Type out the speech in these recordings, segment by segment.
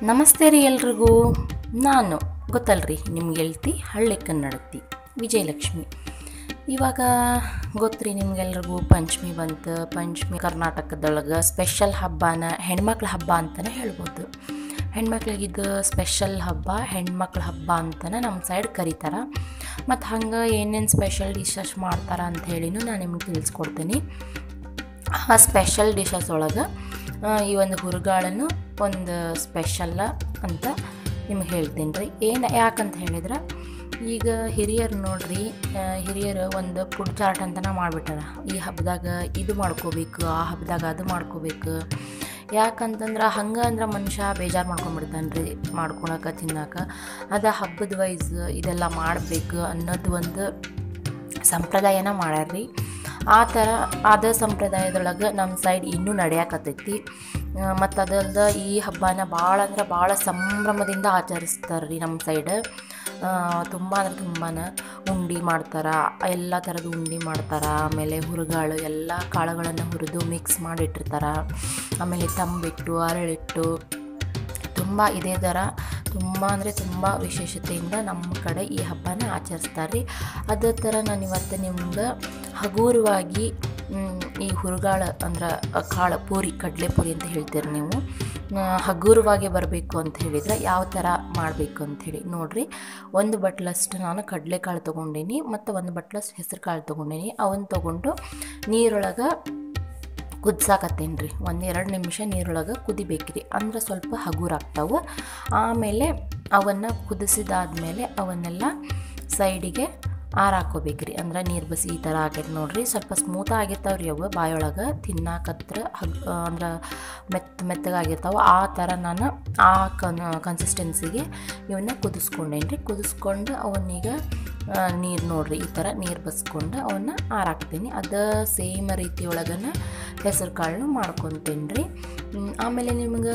ನಮಸ್ತೆ ರೀ ಎಲ್ರಿಗೂ ನಾನು ಗೊತ್ತಲ್ರಿ ನಿಮ್ಗೆ ಹೇಳ್ತಿ ಹಳ್ಳಿ ಕನ್ನಡತಿ ವಿಜಯಲಕ್ಷ್ಮಿ ಇವಾಗ ಗೊತ್ತ್ರಿ ನಿಮ್ಗೆಲ್ರಿಗೂ ಪಂಚಮಿ ಬಂತು ಪಂಚಮಿ ಕರ್ನಾಟಕದೊಳಗೆ ಸ್ಪೆಷಲ್ ಹಬ್ಬನ ಹೆಣ್ಮಕ್ಳ ಹಬ್ಬ ಅಂತಲೇ ಹೇಳ್ಬೋದು ಹೆಣ್ಮಕ್ಳಿಗಿದು ಸ್ಪೆಷಲ್ ಹಬ್ಬ ಹೆಣ್ಮಕ್ಳ ಹಬ್ಬ ಅಂತಲೇ ನಮ್ಮ ಸೈಡ್ ಕರೀತಾರೆ ಮತ್ತು ಹಂಗೆ ಏನೇನು ಸ್ಪೆಷಲ್ ಡಿಶಸ್ ಮಾಡ್ತಾರೆ ಅಂತ ಹೇಳಿನೂ ನಾನು ನಿಮ್ಗೆ ತಿಳಿಸ್ಕೊಡ್ತೀನಿ ಆ ಸ್ಪೆಷಲ್ ಡಿಶಸ್ ಒಳಗೆ ಈ ಒಂದು ಹುರುಗಾಳನ್ನು ಒಂದು ಸ್ಪೆಷಲ್ಲ ಅಂತ ನಿಮ್ಗೆ ಹೇಳ್ತೀನಿ ರೀ ಏನು ಯಾಕಂತ ಹೇಳಿದ್ರೆ ಈಗ ಹಿರಿಯರು ನೋಡ್ರಿ ಆ, ಹಿರಿಯರು ಒಂದು ಫುಡ್ ಚಾರ್ಟ್ ಅಂತನ ಮಾಡಿಬಿಟ್ಟಾರ ಈ ಹಬ್ಬದಾಗ ಇದು ಮಾಡ್ಕೋಬೇಕು ಆ ಹಬ್ಬದಾಗ ಅದು ಮಾಡ್ಕೋಬೇಕು ಯಾಕಂತಂದ್ರೆ ಹಂಗೆ ಅಂದ್ರೆ ಮನುಷ್ಯ ಬೇಜಾರು ಮಾಡ್ಕೊಂಡ್ಬಿಡ್ತಾನೆ ರೀ ಮಾಡ್ಕೊಳಕ್ಕೆ ತಿನ್ನಕ್ಕೆ ಅದು ಹಬ್ಬದ ವೈಸ್ ಇದೆಲ್ಲ ಮಾಡಬೇಕು ಅನ್ನೋದು ಒಂದು ಸಂಪ್ರದಾಯನ ಮಾಡ್ಯಾರ್ರಿ ಆ ಥರ ಅದ ಸಂಪ್ರದಾಯದೊಳಗೆ ನಮ್ಮ ಸೈಡ್ ಇನ್ನೂ ನಡೆಯಕತ್ತೈತಿ ಮತ್ತು ಅದಲ್ದ ಈ ಹಬ್ಬನ ಭಾಳ ಅಂದ್ರೆ ಭಾಳ ಸಂಭ್ರಮದಿಂದ ಆಚರಿಸ್ತಾರೆ ರೀ ನಮ್ಮ ಸೈಡ್ ತುಂಬ ಅಂದ್ರೆ ತುಂಬಾ ಉಂಡೆ ಮಾಡ್ತಾರೆ ಎಲ್ಲ ಥರದ ಉಂಡೆ ಮಾಡ್ತಾರೆ ಆಮೇಲೆ ಹುರುಗಾಳು ಎಲ್ಲ ಕಾಳುಗಳನ್ನು ಹುರಿದು ಮಿಕ್ಸ್ ಮಾಡಿಟ್ಟಿರ್ತಾರೆ ಆಮೇಲೆ ತಂಬಿಟ್ಟು ಅರಳಿಟ್ಟು ತುಂಬ ಇದೇ ಥರ ತುಂಬ ಅಂದರೆ ತುಂಬ ವಿಶೇಷತೆಯಿಂದ ನಮ್ಮ ಕಡೆ ಈ ಹಬ್ಬನ ಆಚರಿಸ್ತಾರೆ ರೀ ಅದೇ ಥರ ನಾನು ಇವತ್ತು ನಿಮ್ಗೆ ಹಗೂರವಾಗಿ ಮ್, ಈ ಹುರುಗಾಳ ಅಂದ್ರೆ ಕಾಳು ಪೂರಿ ಕಡಲೆ ಪೂರಿ ಅಂತ ಹೇಳ್ತೀರಿ ನೀವು ಆ, ಹಗೂರವಾಗಿ ಬರಬೇಕು ಅಂತ ಹೇಳಿದರೆ ಯಾವ ಥರ ಮಾಡಬೇಕು ಅಂಥೇಳಿ ನೋಡಿರಿ ಒಂದು ಬಟ್ಲಷ್ಟು ನಾನು ಕಡಲೆಕಾಳು ತೊಗೊಂಡೀನಿ ಮತ್ತು ಒಂದು ಬಟ್ಲಷ್ಟು ಹೆಸರು ಕಾಳು ತೊಗೊಂಡೀನಿ ಅವನ್ನ ತೊಗೊಂಡು ನೀರೊಳಗೆ ಕುದ್ಸಾಕತ್ತೇನೆ ರೀ ಒಂದು ಎರಡು ನಿಮಿಷ ನೀರೊಳಗೆ ಕುದಿಬೇಕ್ರಿ ಅಂದ್ರೆ ಸ್ವಲ್ಪ ಹಗುರಾಗ್ತಾವೆ ಆಮೇಲೆ ಅವನ್ನು ಕುದಿಸಿದಾದ್ಮೇಲೆ ಅವನ್ನೆಲ್ಲ ಸೈಡಿಗೆ ಆರಾಕೋಬೇಕ್ರಿ ಅಂದ್ರೆ ನೀರು ಬಸಿ ಈ ಥರ ಆಗೈತೆ ನೋಡ್ರಿ ಸ್ವಲ್ಪ ಸ್ಮೂತ್ ಆಗಿರ್ತಾವೆ ರೀ ಅವು ಬಾಯೊಳಗೆ ತಿನ್ನಾಕತ್ರ ಹಗ್ ಅಂದ್ರೆ ಮೆತ್ತ ಮೆತ್ತಗಾಗಿರ್ತಾವೆ ಆ ಥರ ನಾನು ಆ ಕನ್ ಕನ್ಸಿಸ್ಟೆನ್ಸಿಗೆ ಇವನ್ನ ಕುದಿಸ್ಕೊಂಡೇನಿ ರೀ ಕುದಿಸ್ಕೊಂಡು ಅವನ್ನೀಗ ನೀರು ನೋಡ್ರಿ ಈ ಥರ ನೀರು ಬಸ್ಕೊಂಡು ಅವನ್ನ ಆರಾಕ್ತೀನಿ ಅದು ಸೇಮ್ ರೀತಿ ಒಳಗನ ಹೆಸರು ಕಾಳನ್ನು ಮಾಡ್ಕೊತೀನಿ ರೀ ಆಮೇಲೆ ನಿಮ್ಗೆ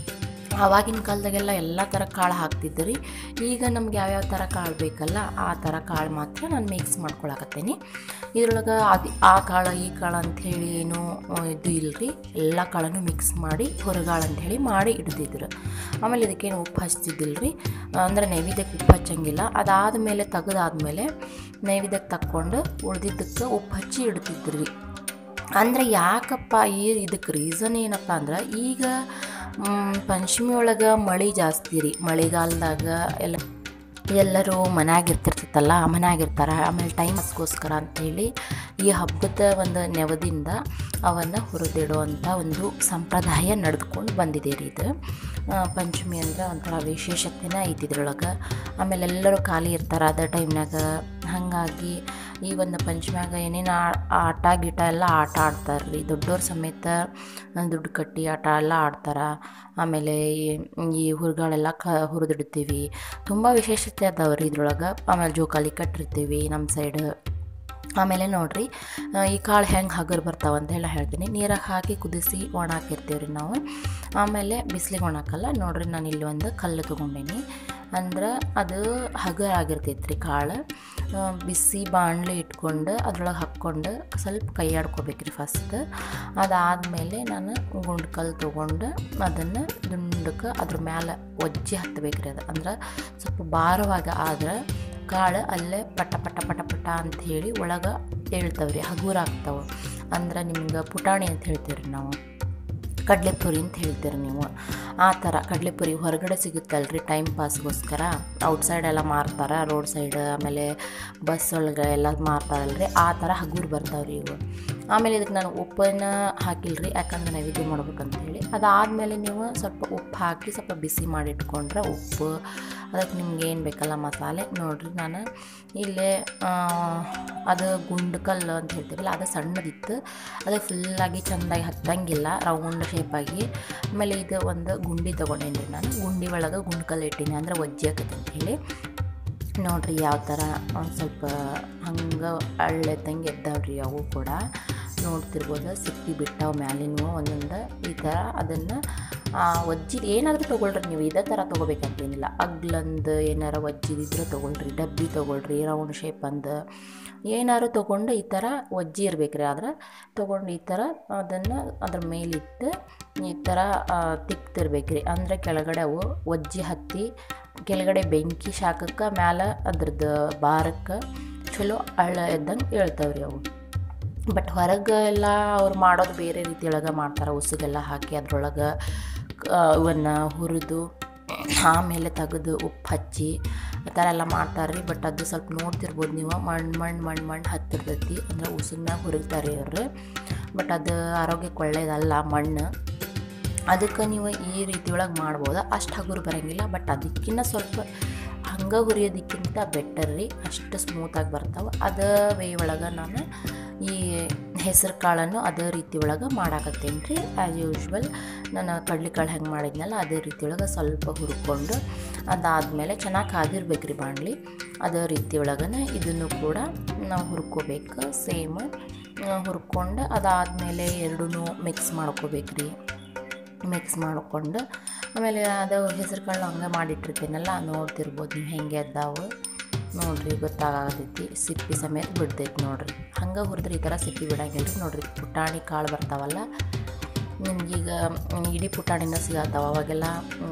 ಆವಾಗಿನ ಕಾಲದಾಗೆಲ್ಲ ಎಲ್ಲ ಥರ ಕಾಳು ಹಾಕ್ತಿದ್ದು ರೀ ಈಗ ನಮ್ಗೆ ಯಾವ್ಯಾವ ಥರ ಕಾಳು ಬೇಕಲ್ಲ ಆ ಥರ ಕಾಳು ಮಾತ್ರ ನಾನು ಮಿಕ್ಸ್ ಮಾಡ್ಕೊಳಕತ್ತೀನಿ ಇದ್ರೊಳಗೆ ಅದು ಆ ಕಾಳು ಈ ಕಾಳು ಅಂಥೇಳಿ ಏನು ಆ, ಇದು ಇಲ್ಲರಿ ಎಲ್ಲ ಕಾಳನ್ನು ಮಿಕ್ಸ್ ಮಾಡಿ ಹೊರಗಾಳು ಅಂಥೇಳಿ ಮಾಡಿ ಇಡ್ತಿದ್ರು ಆಮೇಲೆ ಇದಕ್ಕೇನು ಉಪ್ಪು ಹಚ್ತಿದ್ದಿಲ್ಲ ರೀ ಅಂದರೆ ನೈವೇದ್ಯಕ್ಕೆ ಉಪ್ಪು ಹಚ್ಚಂಗಿಲ್ಲ ಅದಾದಮೇಲೆ ತೆಗೆದಾದ್ಮೇಲೆ ನೈವೇದ್ಯಕ್ಕೆ ತಕ್ಕೊಂಡು ಉಳ್ದಿದ್ದಕ್ಕೆ ಉಪ್ಪು ಹಚ್ಚಿ ಇಡ್ತಿದ್ರು ರೀ ಅಂದರೆ ಯಾಕಪ್ಪ ಈ ಇದಕ್ಕೆ ರೀಸನ್ ಏನಪ್ಪ ಅಂದ್ರೆ ಈಗ ಮ್, ಪಂಚಮಿ ಒಳಗೆ ಮಳೆ ಜಾಸ್ತಿ ರೀ ಮಳೆಗಾಲದಾಗ ಎಲ್ಲ ಎಲ್ಲರೂ ಮನ್ಯಾಗ ಇರ್ತಿರ್ತೈತಲ್ಲ ಮನ್ಯಾಗಿರ್ತಾರೆ ಆಮೇಲೆ ಟೈಮ್ ಹಸ್ಗೋಸ್ಕರ ಅಂಥೇಳಿ ಈ ಹಬ್ಬದ ಒಂದು ನೆವದಿಂದ ಅವನ್ನು ಹುರಿದಿಡುವಂಥ ಒಂದು ಸಂಪ್ರದಾಯ ನಡೆದುಕೊಂಡು ಬಂದಿದೆ ರೀ ಇದು ಆ, ಪಂಚಮಿ ಅಂದ್ರೆ ಒಂಥರ ವಿಶೇಷತೆನೇ ಐತಿ ಇದ್ರೊಳಗೆ ಆಮೇಲೆ ಎಲ್ಲರೂ ಖಾಲಿ ಇರ್ತಾರೆ ಅದೇ ಟೈಮ್ನಾಗ ಹಾಗಾಗಿ ಈ ಒಂದು ಪಂಚಮ್ಯಾಗ ಏನೇನು ಆಟ ಗೀಟ ಎಲ್ಲ ಆಟ ಆಡ್ತಾರೆ ರೀ ದೊಡ್ಡವ್ರ ಸಮೇತ ದುಡ್ಡು ಕಟ್ಟಿ ಆಟ ಎಲ್ಲ ಆಡ್ತಾರೆ ಆಮೇಲೆ ಈ- ಈ ಹುರುಗಳೆಲ್ಲ ಕ ಹುರಿದಿಡ್ತೀವಿ ತುಂಬ ವಿಶೇಷತೆ ಅದಾವೆ ರೀ ಇದ್ರೊಳಗೆ ಆಮೇಲೆ ಜೋಕಾಲಿ ಕಟ್ಟಿರ್ತೀವಿ ನಮ್ಮ ಸೈಡ್ ಆಮೇಲೆ ನೋಡ್ರಿ ಆ, ಈ ಕಾಳು ಹೆಂಗೆ ಹಗರ್ ಬರ್ತಾವೆ ಅಂತ ಎಲ್ಲ ಹೇಳ್ತೀನಿ ನೀರಾಗ ಹಾಕಿ ಕುದಿಸಿ ಒಣ ಹಾಕಿರ್ತೀವಿ ರೀ ನಾವು ಆಮೇಲೆ ಬಿಸಿಲಿಗೆ ಒಣಾಕಲ್ಲ ನೋಡ್ರಿ ನಾನು ಇಲ್ಲಿ ಒಂದು ಕಲ್ಲು ತೊಗೊಂಡೀನಿ ಅಂದ್ರೆ ಅದು ಹಗರ್ ಆಗಿರ್ತೈತೆ ರೀ ಕಾಳು ಆ, ಬಿಸಿ ಬಾಣಲೆ ಇಟ್ಕೊಂಡು ಅದ್ರೊಳಗೆ ಹಾಕ್ಕೊಂಡು ಸ್ವಲ್ಪ ಕೈ ಆಡ್ಕೋಬೇಕ್ರಿ ಫಸ್ಟ್ ಅದಾದಮೇಲೆ ನಾನು ಗುಂಡು ಕಲ್ಲು ತೊಗೊಂಡು ಅದನ್ನು ದುಂಡಕ್ಕೆ ಅದ್ರ ಮ್ಯಾಲೆ ಒಜ್ಜಿ ಹತ್ತಬೇಕ್ರಿ ಅದು ಅಂದ್ರೆ ಸ್ವಲ್ಪ ಭಾರವಾಗಿ ಆದ್ರೆ ಕಾಳು ಅಲ್ಲೇ ಪಟ ಪಟ ಪಟ ಪಟ ಅಂಥೇಳಿ ಒಳಗೆ ಹೇಳ್ತಾವೆ ರೀ ಹಗೂರಾಗ್ತಾವೆ ಅಂದ್ರೆ ನಿಮ್ಗೆ ಪುಟಾಣಿ ಅಂತ ಹೇಳ್ತೀವಿ ನಾವು ಕಡಲೆಪುರಿ ಅಂತ ಹೇಳ್ತೀರಿ ನೀವು ಆ ಥರ ಕಡಲೆಪುರಿ ಹೊರಗಡೆ ಸಿಗುತ್ತಲ್ರಿ ಟೈಮ್ ಪಾಸ್ಗೋಸ್ಕರ ಔಟ್ಸೈಡ್ ಎಲ್ಲ ಮಾರ್ತಾರೆ ರೋಡ್ ಸೈಡ್ ಆಮೇಲೆ ಬಸ್ ಒಳಗೆ ಎಲ್ಲ ಮಾರ್ತಾರಲ್ರಿ ಆ ಥರ ಹಗೂರು ಬರ್ತಾವ್ರಿ ಇವು ಆಮೇಲೆ ಇದಕ್ಕೆ ನಾನು ಉಪ್ಪನ್ನ ಹಾಕಿಲ್ರಿ ಯಾಕಂದ್ರೆ ನೈವೇದ್ಯ ಮಾಡ್ಬೇಕಂತ ಹೇಳಿ ಅದಾದಮೇಲೆ ನೀವು ಸ್ವಲ್ಪ ಉಪ್ಪು ಹಾಕಿ ಸ್ವಲ್ಪ ಬಿಸಿ ಮಾಡಿಟ್ಕೊಂಡ್ರೆ ಉಪ್ಪು ಅದಕ್ಕೆ ನಿಮ್ಗೆ ಏನು ಬೇಕಲ್ಲ ಮಸಾಲೆ ನೋಡ್ರಿ ನಾನು ಇಲ್ಲೇ ಆ, ಅದು ಗುಂಡು ಕಲ್ಲು ಅಂತ ಹೇಳ್ತೀವಲ್ಲ ಅದು ಸಣ್ಣದಿತ್ತು ಅದು ಫುಲ್ಲಾಗಿ ಚೆಂದಾಗಿ ಹತ್ತಂಗಿಲ್ಲ ರೌಂಡ್ ಶೇಪಾಗಿ ಆಮೇಲೆ ಇದು ಒಂದು ಗುಂಡಿ ತೊಗೊಂಡೇನಿ ರೀ ನಾನು ಗುಂಡಿ ಒಳಗೆ ಗುಂಡು ಕಲ್ಲು ಇಟ್ಟೀನಿ ಅಂದ್ರೆ ಒಜ್ಜಿ ಆಕೈತೆ ಅಂತ ಹೇಳಿ ನೋಡ್ರಿ ಯಾವ ಥರ ಒಂದು ಸ್ವಲ್ಪ ಹಂಗೆ ಅಳ್ಳೆತ್ತಂಗೆ ಎದ್ದಾವ್ರಿ ಅವು ಕೂಡ ನೋಡ್ತಿರ್ಬೋದು ಸಿಕ್ಕಿ ಬಿಟ್ಟಾವ ಮ್ಯಾಲಿನವು ಒಂದೊಂದು ಈ ಥರ ಅದನ್ನು ಒಜ್ಜಿದ ಏನಾದರೂ ತೊಗೊಳ್ರಿ ನೀವು ಇದೇ ಥರ ತೊಗೋಬೇಕಂತೇನಿಲ್ಲ ಅಗ್ಲಂದು ಏನಾರ ಒಜ್ಜಿದಿದ್ರೆ ತೊಗೊಳ್ರಿ ಡಬ್ಬಿ ತೊಗೊಳ್ರಿ ರೌಂಡ್ ಶೇಪ್ ಅಂದು ಏನಾದ್ರು ತೊಗೊಂಡು ಈ ಥರ ಒಜ್ಜಿ ಇರ್ಬೇಕ್ರಿ ಆದ್ರೆ ತೊಗೊಂಡು ಈ ಥರ ಅದನ್ನು ಅದ್ರ ಮೇಲಿಟ್ಟು ಈ ಥರ ತಿಕ್ತಿರ್ಬೇಕ್ರಿ ಅಂದರೆ ಕೆಳಗಡೆ ಅವು ಒಜ್ಜಿ ಹತ್ತಿ ಕೆಳಗಡೆ ಬೆಂಕಿ ಶಾಖಕ್ಕೆ ಮ್ಯಾಲೆ ಅದ್ರದ್ದು ಭಾರಕ್ಕೆ ಚಲೋ ಹಳ್ಳ ಎದ್ದಂಗೆ ಹೇಳ್ತಾವ್ರಿ ಅವು ಬಟ್ ಹೊರಗೆ ಎಲ್ಲ ಅವ್ರು ಮಾಡೋದು ಬೇರೆ ರೀತಿ ಒಳಗೆ ಮಾಡ್ತಾರೆ ಉಸುಗೆಲ್ಲ ಹಾಕಿ ಅದ್ರೊಳಗೆ ಇವನ್ನ ಹುರಿದು ಆಮೇಲೆ ತೆಗೆದು ಉಪ್ಪು ಹಚ್ಚಿ ಆ ಥರ ಎಲ್ಲ ಮಾಡ್ತಾರೆ ರೀ ಬಟ್ ಅದು ಸ್ವಲ್ಪ ನೋಡ್ತಿರ್ಬೋದು ನೀವು ಮಣ್ಣು ಮಣ್ಣು ಮಣ್ಣು ಮಣ್ಣು ಹತ್ತಿರ್ತೈತಿ ಅಂದ್ರೆ ಉಸುಗ್ನಾಗ ಹುರಿತಾರೆ ಇವ್ರು ಬಟ್ ಅದು ಆರೋಗ್ಯಕ್ಕೆ ಒಳ್ಳೇದಲ್ಲ ಮಣ್ಣು ಅದಕ್ಕೆ ನೀವು ಈ ರೀತಿ ಒಳಗೆ ಮಾಡ್ಬೋದು ಅಷ್ಟು ಹಗುರು ಬರೋಂಗಿಲ್ಲ ಬಟ್ ಅದಕ್ಕಿಂತ ಸ್ವಲ್ಪ ಹಂಗೆ ಹುರಿಯೋದಕ್ಕಿಂತ ಬೆಟರ್ ರೀ ಅಷ್ಟು ಸ್ಮೂತಾಗಿ ಬರ್ತಾವೆ ಅದೇ ವೇ ಒಳಗೆ ನಾನು ಈ ಹೆಸರು ಕಾಳನ್ನು ಅದೇ ರೀತಿ ಒಳಗೆ ಮಾಡಾಕತ್ತೇನೆ ರೀ ಆ್ಯಸ್ ಯೂಶ್ವಲ್ ನಾನು ಕಡ್ಲೆಕಾಳು ಹೆಂಗೆ ಮಾಡಿದ್ನಲ್ಲ ಅದೇ ರೀತಿ ಒಳಗೆ ಸ್ವಲ್ಪ ಹುರ್ಕೊಂಡು ಅದಾದಮೇಲೆ ಚೆನ್ನಾಗಿ ಕಾದಿರ್ಬೇಕು ರೀ ಬಾಣಲಿ ಅದೇ ರೀತಿ ಒಳಗನೆ ಇದನ್ನು ಕೂಡ ನಾವು ಹುರ್ಕೋಬೇಕು ಸೇಮ್ ಹುರ್ಕೊಂಡು ಅದಾದಮೇಲೆ ಎರಡೂ ಮಿಕ್ಸ್ ಮಾಡ್ಕೋಬೇಕು ರೀ ಮಿಕ್ಸ್ ಮಾಡಿಕೊಂಡು ಆಮೇಲೆ ಅದು ಹೆಸರು ಕಾಳು ಹಂಗೆ ಮಾಡಿಟ್ಟಿರ್ತೀನಲ್ಲ ನೋಡ್ತಿರ್ಬೋದು ನೀವು ಹೆಂಗೆ ಅದಾವು ನೋಡ್ರಿ ಗೊತ್ತಾಗತೈತಿ ಸಿಪ್ಪಿ ಸಮೇತ ಬಿಡ್ತೈತಿ ನೋಡ್ರಿ ಹಂಗೆ ಹುರಿದ್ರೆ ಈ ಥರ ಸಿಪ್ಪಿ ಬಿಡಂಗಿಲ್ಲ ರೀ ನೋಡ್ರಿ ಪುಟಾಣಿ ಕಾಳು ಬರ್ತಾವಲ್ಲ ನಿಮ್ಗೀಗ ಇಡೀ ಪುಟಾಣಿನ ಸಿಗತ್ತಾವ ಅವಾಗೆಲ್ಲ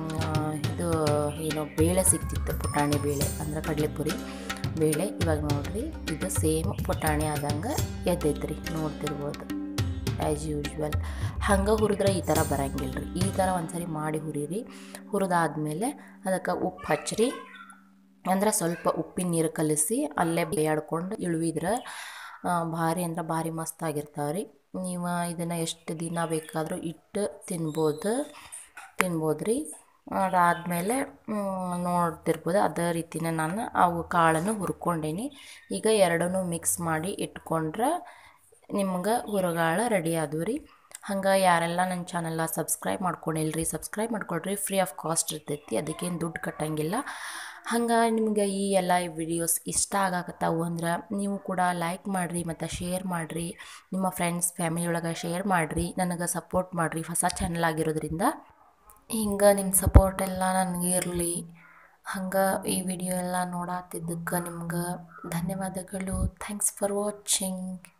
ಇದು ಏನು ಬೇಳೆ ಸಿಗ್ತಿತ್ತು ಪುಟಾಣಿ ಬೇಳೆ ಅಂದ್ರೆ ಕಡಲೆಪುರಿ ಬೇಳೆ ಇವಾಗ ನೋಡ್ರಿ ಇದು ಸೇಮ್ ಪುಟಾಣಿ ಆದಂಗೆ ಎದ್ದೈತ್ರಿ ನೋಡ್ತಿರ್ಬೋದು ಆ್ಯಸ್ ಯೂಶ್ವಲ್ ಹಂಗೆ ಹುರಿದ್ರೆ ಈ ಥರ ಬರಂಗಿಲ್ಲ ರೀ ಈ ಥರ ಒಂದ್ಸರಿ ಮಾಡಿ ಹುರಿರಿ ಹುರಿದಾದ್ಮೇಲೆ ಅದಕ್ಕೆ ಉಪ್ಪು ಹಚ್ಚಿರಿ ಅಂದ್ರೆ ಸ್ವಲ್ಪ ಉಪ್ಪಿನ ನೀರು ಕಲಿಸಿ ಅಲ್ಲೇ ಬೇಯಾಡ್ಕೊಂಡು ಇಳುವಿದ್ರೆ ಭಾರಿ ಅಂದ್ರೆ ಭಾರಿ ಮಸ್ತಾಗಿರ್ತಾವೆ ರೀ ನೀವು ಇದನ್ನು ಎಷ್ಟು ದಿನ ಬೇಕಾದರೂ ಇಟ್ಟು ತಿನ್ಬೋದು ತಿನ್ಬೋದು ರೀ ಅದಾದಮೇಲೆ ನೋಡ್ತಿರ್ಬೋದು ಅದೇ ರೀತಿನೇ ನಾನು ಅವು ಕಾಳನ್ನು ಹುರ್ಕೊಂಡೇನಿ ಈಗ ಎರಡನ್ನೂ ಮಿಕ್ಸ್ ಮಾಡಿ ಇಟ್ಕೊಂಡ್ರೆ ನಿಮ್ಗೆ ಹುರುಗಾಳ ರೆಡಿ ಆದವು ರೀ ಹಂಗೆ ಯಾರೆಲ್ಲ ನನ್ನ ಚಾನಲ್ನ ಸಬ್ಸ್ಕ್ರೈಬ್ ಮಾಡ್ಕೊಂಡಿಲ್ಲ ರೀ ಸಬ್ಸ್ಕ್ರೈಬ್ ಮಾಡ್ಕೊಳ್ರಿ ಫ್ರೀ ಆಫ್ ಕಾಸ್ಟ್ ಇರ್ತೈತಿ ಅದಕ್ಕೇನು ದುಡ್ಡು ಕಟ್ಟಂಗಿಲ್ಲ ಹಂಗೆ ನಿಮ್ಗೆ ಈ ಎಲ್ಲ ವಿಡಿಯೋಸ್ ಇಷ್ಟ ಆಗಾಕತ್ತಾವು ಅಂದ್ರೆ ನೀವು ಕೂಡ ಲೈಕ್ ಮಾಡಿರಿ ಮತ್ತು ಶೇರ್ ಮಾಡಿರಿ ನಿಮ್ಮ ಫ್ರೆಂಡ್ಸ್ ಫ್ಯಾಮಿಲಿ ಒಳಗೆ ಶೇರ್ ಮಾಡಿರಿ ನನಗೆ ಸಪೋರ್ಟ್ ಮಾಡಿರಿ ಹೊಸ ಚಾನಲ್ ಆಗಿರೋದ್ರಿಂದ ಹಿಂಗೆ ನಿಮ್ಮ ಸಪೋರ್ಟ್ ಎಲ್ಲ ನನಗೆ ಇರಲಿ ಹಂಗೆ ಈ ವಿಡಿಯೋ ಎಲ್ಲ ನೋಡತ್ತಿದ್ದಕ್ಕೆ ನಿಮ್ಗೆ ಧನ್ಯವಾದಗಳು ಥ್ಯಾಂಕ್ಸ್ ಫಾರ್ ವಾಚಿಂಗ್